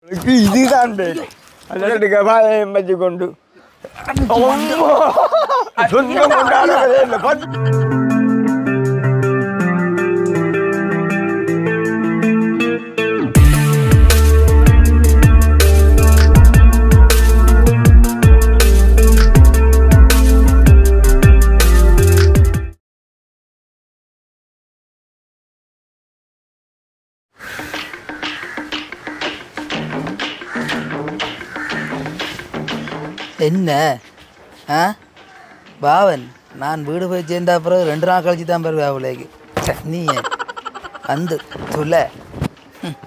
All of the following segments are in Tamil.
இதுதான் பேரு அதற்கு பாயம் வச்சு கொண்டு சொந்தம் கொண்டாடுறதே இல்லை பாத்து என்ன ஆ பாவன் நான் வீடு போய் சேர்ந்த பிறகு ரெண்டு நாள் கழிச்சு தான் பிறகு அவளைக்கு நீ வந்து சொல்ல ம்.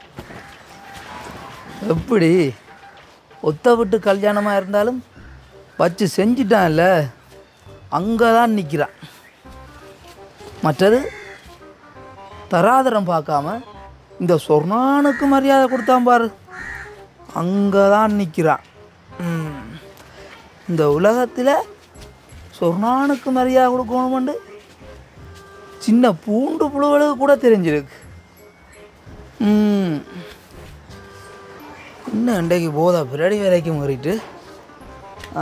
எப்படி ஒத்த விட்டு கல்யாணமாக இருந்தாலும் வச்சு செஞ்சிட்டான்ல அங்கே தான் நிற்கிறான் மற்றது தராதரம் பார்க்காம இந்த சொர்ணானுக்கு மரியாதை கொடுத்தான் பாரு அங்கே தான் நிற்கிறான் ம். இந்த உலகத்தில் சொர்ணானுக்கு மரியாதை கொடுக்கணுமெண்டு சின்ன பூண்டு புழுவலுக்கு கூட தெரிஞ்சிருக்கு ம். இன்னும் இன்றைக்கு போதா பின்னாடி வரைக்கும் மாறிட்டு ஆ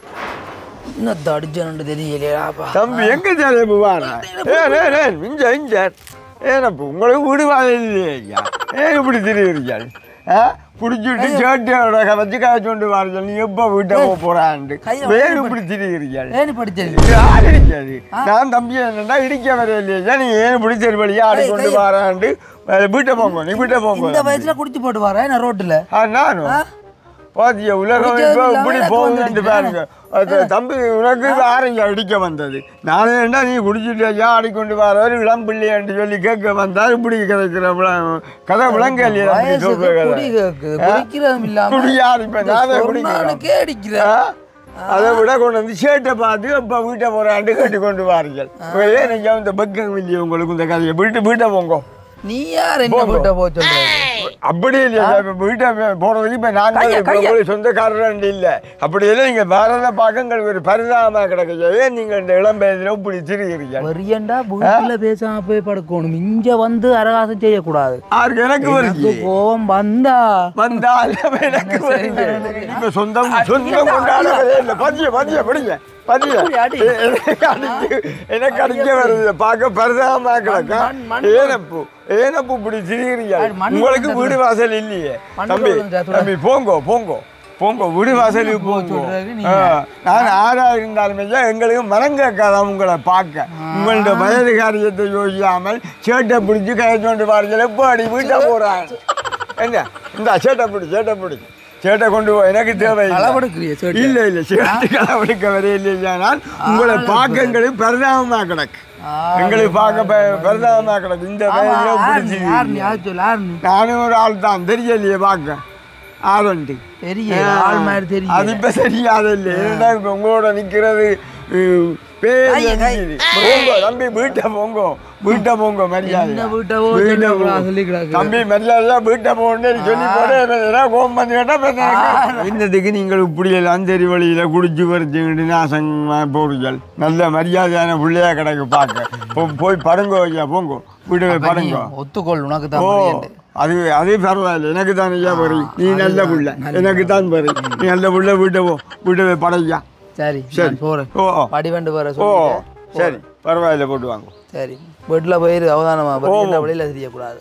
இன்னும் தடிச்சனு தெரியலையாப்பா தம்பி எங்க ஜாலியம் வாடா ஏன் ஏன் ஏன் இஞ்ச இஞ்ச ஏனப்பா உங்களுக்கு வீடு வாழ இல்லையா ஏன் இப்படி தெரியுறீங்க ஆ பிடிச்சிட்டு சேட்டோட வச்சு காய்ச்சி கொண்டு வாரீங்க நீ எப்போ வீட்டை போக போறான்ட்டு கையை வேறு இப்படி தெரியுறீங்க ஏன்னு படிச்சது யாரு இருக்காது நான் தம்பி என்னடா இடிக்க வர இல்லையா நீ ஏன் இப்படி சரி வழியா ஆடி கொண்டு வாரான்ட்டு வீட்டை போங்க நீ வீட்டை போங்க இந்த வயசுல குடிச்சு போட்டு வரேன் நான் ரோட்டில் ஆ நானும் பாத்தியா உலகம் குடிச்சது இப்போ இல்லாம இப்படி எனக்கு போகுதுன்னு வந்துடுச்சு. பாருங்க அது தம்பி உனக்கு ஆரஞ்சு அடிக்க வந்தது நானே என்ன நீ குடிச்சிட்டு ஐயா ஆடிக்கொண்டு வர இளம் பிள்ளையான்னு சொல்லி கேட்க வந்தா இப்படி கிடைக்கிற விள- கதை விளங்க இல்லையா அப்படி வயசுக்கு சொல்ற கதை. குடி கேக்குது குடிக்கிறதும் இல்லாம குடியார் இப்ப இந்த நானே சொர்ணானுக்கே குடிக்கிறேன் அடிக்கிறேன் அதை விட கொண்டு வந்து ஷேட்டை பார்த்து இப்போ வீட்டை போகிறாண்டு கட்டி கொண்டு வாருங்கள் ஏன் நீங்கள் இந்த பக்கம் இல்லையா உங்களுக்கு இந்த கதையை வீட்டு வீட்டை போங்க நீ யார் என்ன போட்ட போ சொல்றது அப்படி இல்லையா இப்போ வீட்டை போகிறதுக்கு இப்போ நான் கையை, இப்போ கையை. உங்களுக்கு சொந்தக்காரர் இல்லை அப்படி இல்லை நீங்கள் பாரத பாக்கங்கள் ஒரு பரிதாபமாக கிடக்கு ஏன் நீங்கள் இந்த இளம் வயதில் இப்படி திரிகிறீங்க வரியண்டா வீட்டுல பேசாம போய் படுக்கணும் இங்க வந்து அரகாசம் செய்யக்கூடாது யாருக்கு எனக்கு வருது எனக்கு கோவம் வந்தா வந்தால் எனக்கு வருது இப்போ சொந்தம் சொந்தம் கொண்டாடுறதே இல்லை பதிய பதிய படிங்க பதிய அப்படி அடி. எனக்கு அடிக்க எனக்கு அடிக்க வருது பார்க்க பரிதாபமாக கிடக்கா மண், மண் ஏனப்பு ஏனப்பு இப்படி திரிகிறீங்க அது மண் உங்களுக்கு கொண்டு வீடு வாசல் இல்லையே மண் தம்பி கொண்டு வந்து தம்பி போங்கோ போங்கோ போங்கோ வீடு வாசலுக்கு போ போங்கோ சொல்றது நீங்க. ஆ, நான் ஆறா இருந்தாலுமே தான் எங்களுக்கு மனம் கேட்காதான் உங்களை பார்க்க உங்களோட வயது காரியத்தை யோசிக்காமல் சேட்டை பிடிச்சி கையொண்டு பாருங்கள் எப்போ அடி வீட்டை போகிறாங்க என்ன இந்த சேட்டை பிடி சேட்டை பிடி சேட்டை கொண்டு போ எனக்கு தேவை களவெடுக்கிறிய சேட்டை. இல்ல இல்ல சேட்டை களவெடுக்க வரையில்லையானால் உங்களை பார்க்க எங்களுக்கு பரிதாபமா கிடக்கு ஆ, எங்களுக்கு பார்க்க ப- பரிதாபமா கிடக்கு இந்த ஆமா, வயதில் யார் நீ? பிடிச்சி யார் நீ? யார் சொல்லு, யார் நீ? நானும் ஒரு ஆள் தான் தெரியலையே பார்க்க ஆரண்டி தெரிய ஆள் மாதிரி அது தெரியும் இப்ப சரியாது இல்லை ஏன்னா இப்ப உங்களோட நிக்கிறது உம், பேர் கையை, கை. தெரியுது. போங்க தம்பி வீட்டை போங்க வீட்டை போங்க மரியாதை என்ன வீட்டை போ, வீட்டை சொல்ல போ. கூடாது, சொல்லி கிடக்கு. தம்பி மரியாதை வீட்டை போன்னு சொல்லி போட கோபம் வந்து கேட்டா இப்ப எனக்கு இன்னதுக்கு நீங்கள் இப்படி எல்லாம் தெரி வழியில குடிச்சு வரைச்சுக்கிட்டு நாசமா போறீர்கள் நல்ல மரியாதையான பிள்ளையா கிடக்கு பார்க்க போ- போய் படுங்கோ ஐயா போங்க வீட்டை போய் படுங்கோ ஒத்துக்கொள் உனக்கு தான் ஓ புரியுது. அது அது பரவாயில்ல எனக்கு தான் ஐயா பரி நீ நல்ல புள்ள எனக்கு தான் பரி நீ நல்ல புள்ள வீட்டை போ வீட்டை போய் படையா சரி சரி. நான் போறேன் ஓ ஓ. படிவண்டு வர ஓ சொல்லிட்டேன். சரி பரவாயில்ல போட்டு வாங்க சரி பெட்டில் போயிரு அவதானமா வெளியில் வெளியில் தெரியக்கூடாது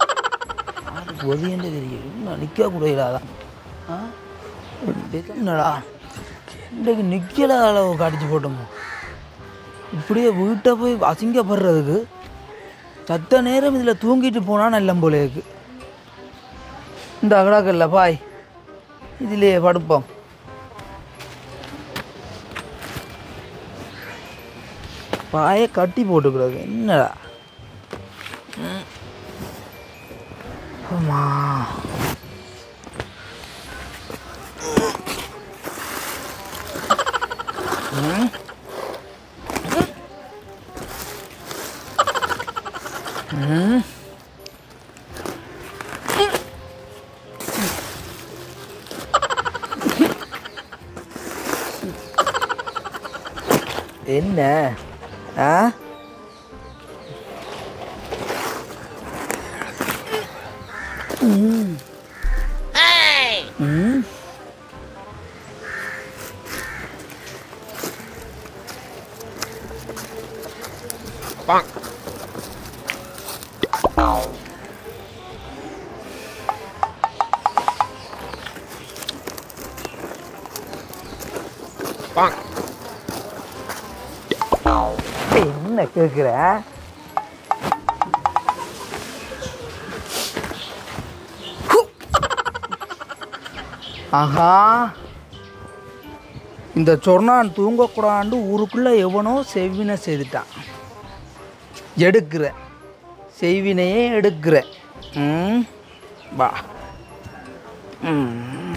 ஒதியண்டே தெரியும் இன்னும் நிற்க கூட இல்லாதான் ஆ இது என்னடா இன்றைக்கு நிற்கல அளவு கடிச்சு போட்டோமோ இப்படியே வீட்டை போய் அசிங்கப்படுறதுக்கு சத்த நேரம் இதில் தூங்கிட்டு போனால் நல்ல போல இருக்கு இந்த அகடாக்கல்ல பாய் இதிலே படுப்போம் பாயை கட்டி போட்டுக்கிறது என்னடா ம். ஆமா ம். ம். என்ன ஆ ம். என்ன கேட்குற ஆஹா இந்த சொர்ணான் தூங்கக்கூடாண்டு ஊருக்குள்ளே எவனோ செவ்வினை செய்துட்டான் எடுக்கிறேன் செய்வினையே எடுக்கிறேன் ம் வா ம்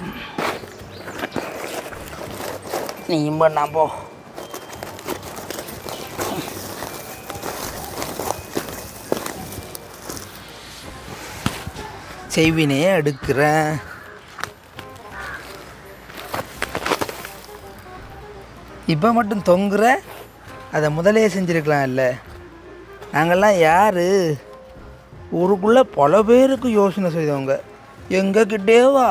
நீயும் பண்ணா போ செய்வினையே எடுக்கிறேன் இப்போ மட்டும் தொங்குற அதை முதலே செஞ்சுருக்கலாம் இல்லை நாங்கள்லாம் யார் ஊருக்குள்ளே பல பேருக்கு யோசனை செய்தவங்க எங்க கிட்டேவா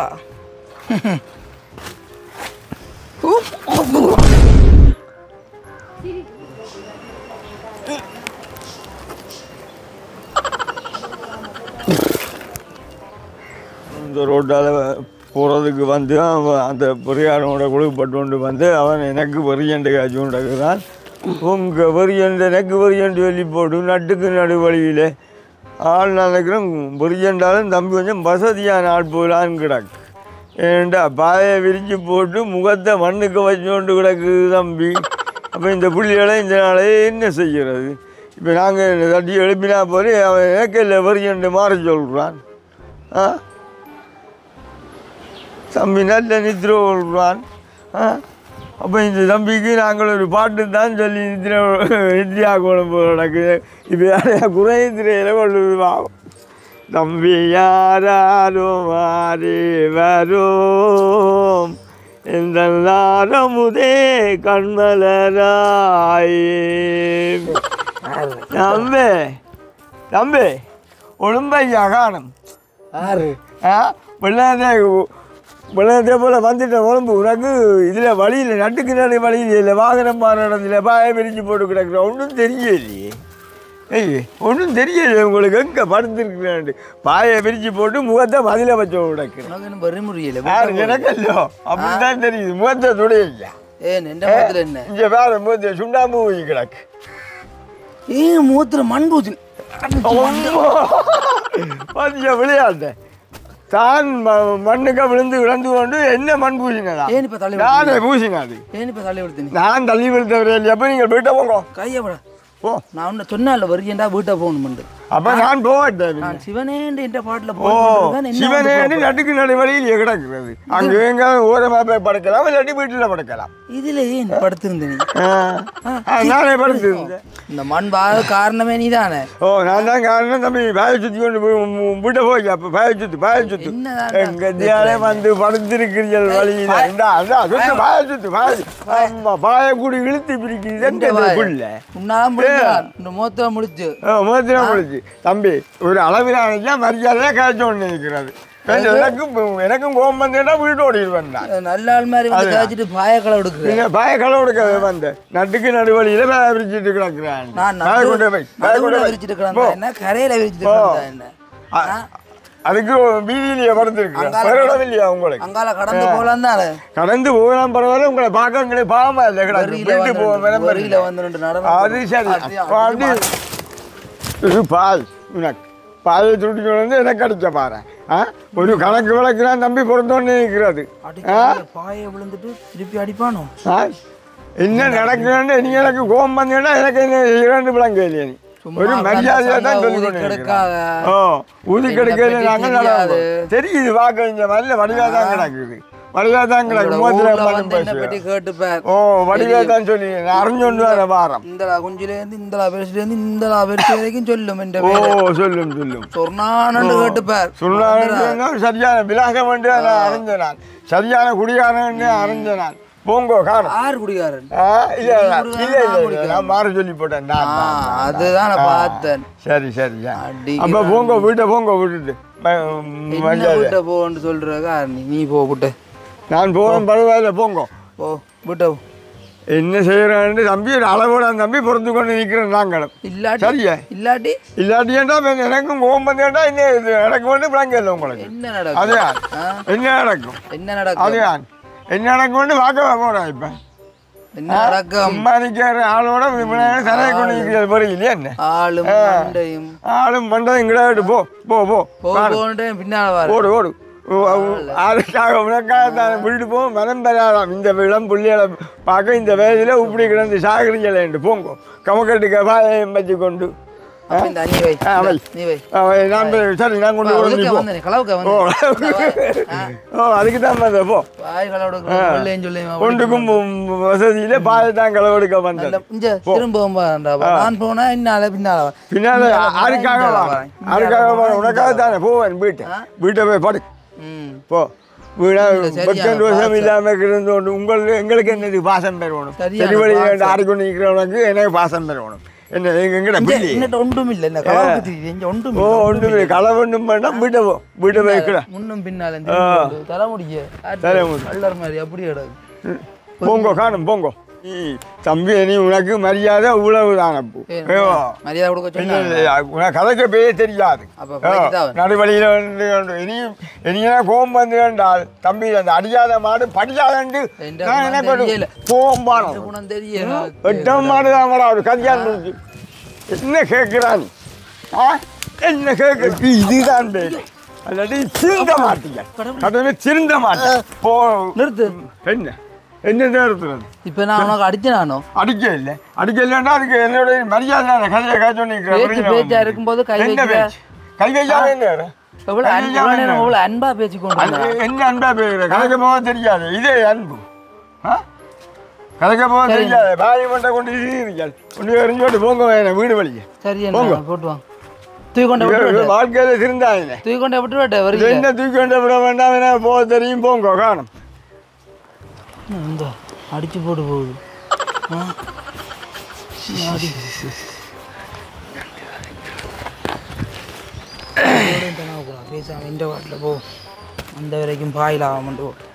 இந்த ரோட்டால் போகிறதுக்கு வந்து அவன் அந்த பெரியாரோட குழுப்பட்டு கொண்டு வந்து அவன் எனக்கு பெரியண்டு காட்சி கொண்டிருக்கிறான் உங்கள் பெரியண்டு எனக்கு பெரியண்டு சொல்லி போட்டு நட்டுக்கு நடு வழியில் ஆள் நினைக்கிறேன் பெரியண்டாலும் தம்பி கொஞ்சம் வசதியான ஆள் போலான்னு கிடக்கு ஏண்டா பாயை விரித்து போட்டு முகத்தை மண்ணுக்கு வச்சு கொண்டு கிடக்குது தம்பி அப்போ இந்த புள்ளிகளை இந்த நாளே என்ன செய்கிறது இப்போ நாங்கள் தட்டி எழுப்பினா போய் அவன் எனக்கு இல்லை பெரியண்டு மாற சொல்கிறான் ஆ தம்பி நல்ல நித்ரை விடுறான் அப்போ இந்த தம்பிக்கு நாங்கள் ஒரு பாட்டு தான் சொல்லி நித்ரை நித்யா குழம்பு நடக்குது இப்போ யாரையா குறை நித்திரையில் கொண்டு வாகும் தம்பி யாரோ மாறி வரும் இந்த நாரமுதே கண்மலராயே தம்பி தம்பி ஒழும்பையா காணும் ஆறு ஆ வெள்ளாதே வெள்ளாதே போல் வந்துட்ட உடம்பு உனக்கு இதில் வழியில் நட்டுக்கு நடு வழியில் இல்லை வாகனம் மாற இடத்துல பாய பிரிஞ்சு போட்டு கிடக்குற ஒன்றும் தெரியலையே ஏய் ஒன்றும் தெரியலையே உங்களுக்கு எங்கே படுத்துருக்குறாண்டு பாயை பிரித்து போட்டு முகத்தை மதில வச்சு கிடக்குறேன் உனக்கு இன்னும் வர முடியல யாரு எனக்கல்லோ அப்படித்தான் தெரியுது முகத்தை துடையா ஏன் எந்த முகத்தில் என்ன இங்கே வேற முகத்தை சுண்ணாம்பு ஊதி கிடக்கு ஏன் முகத்தில் மண் பூச்சு பாத்தியா விளையாட்ட தான் ம- மண்ணுக்க விழுந்து விழுந்து கொண்டு என்ன மண் பூசினதா ஏன் இப்போ தள்ளி நானே பூசினாது ஏன் இப்போ தள்ளி விடுத்து நீ நான் தள்ளி விழுத்தவரே இல்லையா அப்போ நீங்கள் போயிட்ட போங்க கையை விட ஓ நான் உன்னை சொன்னால வருகின்றா வீட்டை போகணுமெண்டு அப்போ நான் போகட்டேன் நான் சிவனேண்டு என்ற பாட்டில் ஓ சிவனே நட்டுக்கு நடு வழியில் கிடக்கிறது அங்கே எங்க ஓரமாக போய் படைக்கலாம் இல்லாட்டி வீட்டில் படைக்கலாம் இதில் ஏன் படுத்திருந்த நீ ஆ. ஆ, நானே படுத்திருந்தேன் இந்த மண் பாக காரணமே நீ தானே ஓ நான் தான் காரணம் தம்பி பாய சுற்றி கொண்டு போய் உம் உம் வீட்டை போய் அப்போ பாய சுத்து பாய சுத்து என்னதான்டா எங்க தியாலே வந்து படுத்திருக்கிறீர்கள் வழியில் இந்தா, இந்தா, சுத்து, பாய சுத்து பாய ஆமா பாய கூடி இழுத்து பிரிக்கிறீங்க இந்த வாய். புள்ள உன்னால முடிஞ்சான் இந்த முகத்தில் முடிச்சு மோதிரம் முடிச்சு தம்பி ஒரு அளவிலான மரியாதையா காய்ச்சி ஒன்று நிற்கிறது எனக்கும் எனக்கும் கோபம் வந்தேன்னா வீட்டு ஓடிடுவேன் நான் நல்ல ஆள் மாதிரி வந்து காய்ச்சிட்டு பாயக்களை எடுக்கிறேன் நீங்க பாய களவுடுக்க வந்த நட்டுக்கு நடுவழியில பாய பிரிச்சுட்டு கிடக்குறேன் நான் பாய கொண்டு போய் பாய கொண்டு நடுவில் போய் விரிச்சிட்டு கிடந்தா என்ன கரையில் விரிச்சிட்டு கிடந்தா என்ன அ- அதுக்கு வீதியிலேயே படுத்துருக்கு வேற இடம் இல்லையா உங்களுக்கு அங்கால கடந்து போகலாம் தானே கடந்து போகலாம் பரவாயில்ல உங்களை பார்க்க உங்களை பாவமா இல்லை கிடக்கு வரியில வீட்டு போக வந்து வரியில வந்து ரெண்டு நடனம் அது சரி அது- அப்ப அது இது பால் உனக்கு பால் துடிச்சு வந்து எனக்கு அடிச்ச பாரு ஆ ஒரு கணக்கு விளக்குனா தம்பி பொருந்தோன்னு நிற்கிறது அடிச்சு பாயை விழுந்துட்டு திருப்பி அடிப்பானோ ஆ என்ன நடக்குதுன்னு நீ எனக்கு கோபம் வந்தீங்கன்னா எனக்கு என்ன இரண்டு விளங்க இல்லையா நீ சும்மா ஒரு உட்கார்ந்து மரியாதையா தான் சண்டை சொல்லி ஊதி கொண்டு கிடக்காத. ஓ ஊதி என்னை கிடக்கிறது பத்தி நாங்கள் தெரியாது. நடப்போம் தெரியுது வாக்க இந்த நல்ல வடிவா தான் கிடக்குது வடிவா தான் கிடக்கு உங்களோட மூத்திரம் ஊர்ல மட்டும் வந்து என்னை பற்றி பேசுவேன் கேட்டுப்பார் ஓ வடிவா தான் சொல்லி நான் அறிஞ்சொண்டு வர வாரம் இந்தலா குஞ்சிலேருந்து இந்தலா பெருசுலேருந்து இந்தலா பெருசு வரைக்கும் சொல்லும் என்ற ஓ பேர் சொல்லும் சொல்லும் சொர்ணானு கேட்டுப்பார் சொன்னாங்க சரியான விலாசம் என்று நான் அறிஞ்ச நான் சரியான குடிகாரன் அறிஞ்ச நான் போங்கோ காரம் ஆறு குடிகாரன் ஆ, இல்ல இல்ல இல்ல இல்ல, இல்ல நான் மாற சொல்லி போட்டேன் நான், ஆ, நான், நான். அதுதான் நான் பார்த்தேன் சரி சரி சரி. அடிக்கிறான். அப்ப போங்க வீட்டை போங்க விட்டுட்டு ம- என்ன மரியாதை. வீட்டை போன்னு சொல்ற காரணி நீ போ விட்டு நான் போவேன் பரவாயில்ல போங்க போ விட்ட என்ன செய்யறான்னு தம்பி ஒரு அளவோட தம்பி பொறுத்து கொண்டு நிற்கிறேன் நாங்களும் இல்லாட்டி சரியா இல்லாட்டி இல்லாட்டியேண்டா இப்ப எனக்கும் கோபம் வந்தேன்டா என்ன இது எனக்கு வந்து விளங்க இல்லை உங்களுக்கு என்ன நடக்கும் அதுதான் ஆ? என்ன நடக்கும் என்ன நடக்கும் அதுதான் என்ன நடக்கும் வந்து பார்க்க போறேன் இப்ப என்ன அடக்கம் சும்மா நிக்கிற ஆளோட விநாயகர் தலையை கொண்டு நிற்கிறது பொறியிலே என்ன ஆளும் மண்டையும் ஆளும் பண்றது இங்கிட்ட போ போ போ போ போன்ட்டு பின்னால வர ஓடு ஓடு ஓ, அவ- ஆளுக்காக உனக்காக தான் விட்டு போ மனம் பெறாதாம் இந்த இளம் புள்ளிகளை பார்க்க இந்த வயதில் இப்படி கிடந்து சாகரிக்கலை போங்கோ கமக்கட்டுக்கு பாயம் வச்சு கொண்டு அப்ப இந்த நீ வை ஆ, வை. நீ வை அவன் நான் போய் சரி நான் கொண்டு வந்து ஒதுக்க போ வந்தேன் கலவுக்க ஓ வந்தேன் ஓ அதுக்கு தான் வந்த போ வாய் கலவுட சொல்லேன்னு சொல்லி ஒன்றுக்கும் வசதியில பாதை தான் களவெடுக்க வந்தது இங்க திரும்பவும் பாருடா நான் போனா இன்னால பின்னால வா. பின்னால யாருக்காக இந்தால வா வரேன். யாருக்காக வா உனக்காக தானே போவேன் வீட்டை வீட்டை போய் படு ம் போ வீடா சரியான பக்கம் தோஷம் இல்லாம இருந்தோண்டு உங்கள் எங்களுக்கு என்னது பாசம் பெறணும் சரியான சரி வழி ஆடிக்கொண்டு நிற்கிறவனுக்கு எனக்கு பாசம் பெறணும் என்ன எங்க எங்கட பிள்ளை என்னட்ட ஒன்றும் இல்ல இந்த கலவுக்கு தெரியுது இங்க ஒன்றும் ஓ இல்ல ஒன்று களை ஒன்றும் வேண்டாம் வீட்டை போ வீட்டை போய் இருக்கிற முன்னும் பின்னால திரும்பி தலைமுடிய தலைமுடி. கல்லர் மாதிரி அப்படியே கிடக்கு போங்கோ காணும் போங்கோ நீ தம்பி நீ உனக்கு மரியாதை உழவு தான் அப்போ ஏன் ஏவா. மரியாதை கொடுக்க இல்ல, சொன்னா இல்ல, உனக்கு கதைக்க பேய தெரியாது அப்ப பிழைக்குதா அவன்? நடுவழியில் வந்து கொண்டு இனியும் இனியா கோபம் வந்து வேண்டால் தம்பி அந்த அடியாத மாடு படியாதண்டு எந்த நான் குணம் என்ன தெரியல. கோபம் பானம் குணம் தெரியல எட்டம் மாடு தான் ஒரு கல்யாணம் இருக்கு. என்ன கேட்கிறான் ஆ என்ன கேட்க இதுதான் பேரு அல்லாட்டி திருந்த மாட்டீங்க கடவுளே திருந்த மாட்டேன் போ நிறுத்து என்ன என்ன நேரத்துறது இப்ப நான் உனக்கு அடிச்சனானோ அடிக்க இல்லை அடிக்க இல்லைன்னா அதுக்கு என்னோட மரியாதை நான் கதையை காய்ச்சோன்னு பேச்சு பேச்சா இருக்கும்போது கை என்ன வைக்கிற பேச்சு கை வைக்காம என்ன எவ்வளவு அன்பு- எவ்வளவு நேரம் எவ்வளவு அன்பா பேச்சு கொண்டு அது வந்தா. என்ன அன்பா பேசுற கதைக்க போக தெரியாது இதே அன்பு ஆ? கதைக்க போக தெரியாது பாய் மண்டை கொண்டு இருக்கீங்க கொண்டு எறிஞ்சோட்டு போங்க வேணும் வீடு வழிய சரி என்ன போட்டு வாங்க தூக்கி கொண்டு விட்டு விட்டு வாழ்க்கையில திருந்தாங்க தூக்கி கொண்டு விட்டு விட்டு இது வரீங்க என்ன தூக்கி கொண்டு விட வேண்டாம் என்ன போக தெரியும் போங்க காணும் இந்த அடிச்சு போட்டு போகுது ஆ? அடி. பேசாம இந்த வாட்டில் போ அந்த வரைக்கும் பாயில் ஆகாமட்டு